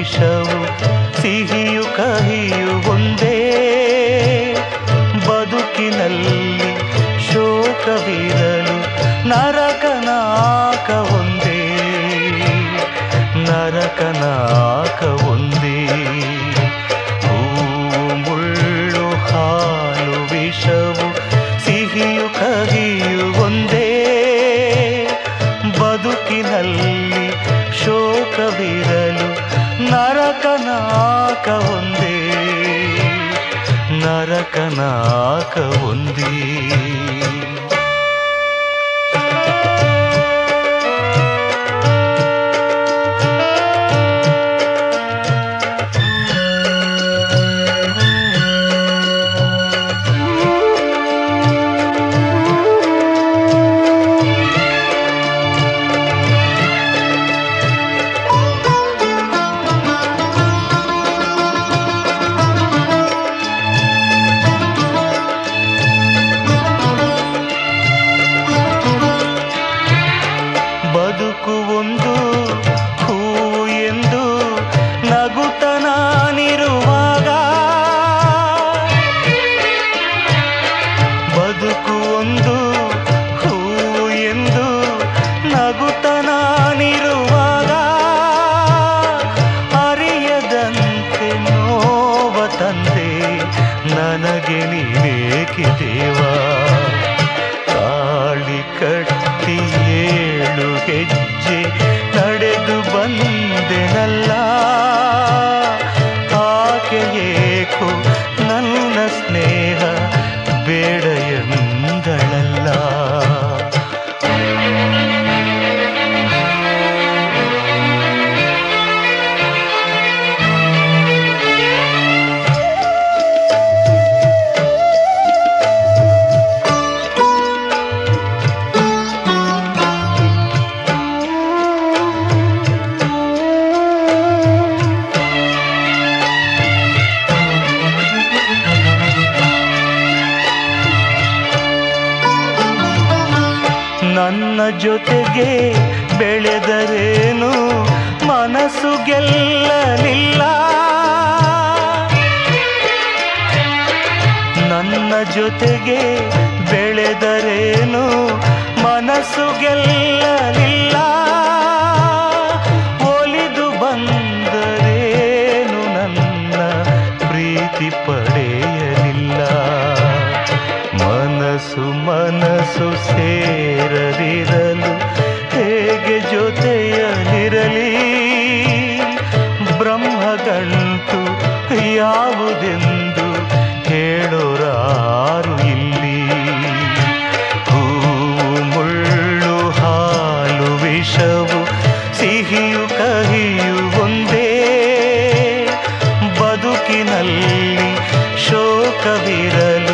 ವಿಷವು ಸಿಹಿಯು ಕಹಿಯು ಒಂದೇ ಬದುಕಿನಲ್ಲಿ ಶೋಕವಿರಲು ನರಕನಾಕ ಒಂದೇ ನರಕನಾಕ ಒಂದೇ ಹೂವು ಮುಳ್ಳು ಹಾಲು ವಿಷವು ಸಿಹಿಯು ಕಹಿಯು ಒಂದೇ ಬದುಕಿನಲ್ಲಿ ಶೋಕವಿರಲು ನರಕನಾಕ ಒಂದೇ ನರಕನಾಕ ಒಂದೇ ಬದುಕು ಒಂದು ಹೂವು ಎಂದು ನಗುತ್ತ ನಾನಿರುವಾಗ ಬದುಕು ಒಂದು ಹೂವು ಎಂದು ನಗುತ್ತ ನಾನಿರುವಾಗ ಅರಿಯದಂತೆ ನೋವ ತಂದೆ ನನಗೆ ನೀನೇಕೆ ದೇವಾ ತಾಳಿ ಕಟ್ಟಿ ಏಳು ಹೆಜ್ಜೆ ನಡೆದು ಬಂದೆನಲ್ಲ ಆಕೆ ಏಕೋ ನನ್ನ ಸ್ನೇಹ ಬೇಡ ಎಂದಳಲ್ಲ ನನ್ನ ಜೊತೆಗೆ ಬೆಳೆದರೇನು ಮನಸ್ಸು ಗೆಲ್ಲಲಿಲ್ಲ ನನ್ನ ಜೊತೆಗೆ ಬೆಳೆದರೇನು ಮನಸ್ಸು ಗೆಲ್ಲಲಿಲ್ಲ ಒಲಿದು ಬಂದರೇನು ನನ್ನ ಪ್ರೀತಿ ಪಡೆಯಲಿಲ್ಲ ಮನಸ್ಸು ಮನಸ್ಸು ಸೇರದಿರಲು ಹೇಗೆ ಜೊತೆಯಲಿರಲಿ ಬ್ರಹ್ಮಗಂಟು ಯಾವುದೆಂದು ಹೇಳೋರಾರು ಇಲ್ಲಿ ಹೂವು ಮುಳ್ಳು ಹಾಲು ವಿಷವು ಸಿಹಿಯು ಕಹಿಯು ಒಂದೇ ಬದುಕಿನಲ್ಲಿ ಶೋಕವಿರಲು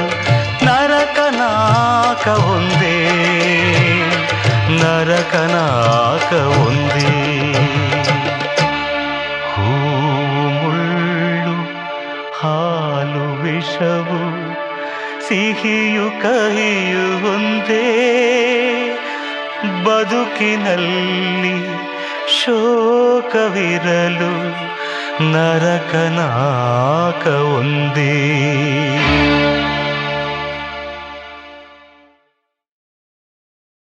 ನರಕನಾಕ ಒಂದೇ ನರಕನಾಕ ಒಂದೇ ಹೂವು ಮುಳ್ಳು ಹಾಲು ವಿಷವು ಸಿಹಿಯು ಕಹಿಯು ಒಂದೇ ಬದುಕಿನಲ್ಲಿ ಶೋಕವಿರಲು ನರಕನಾಕ ಒಂದೇ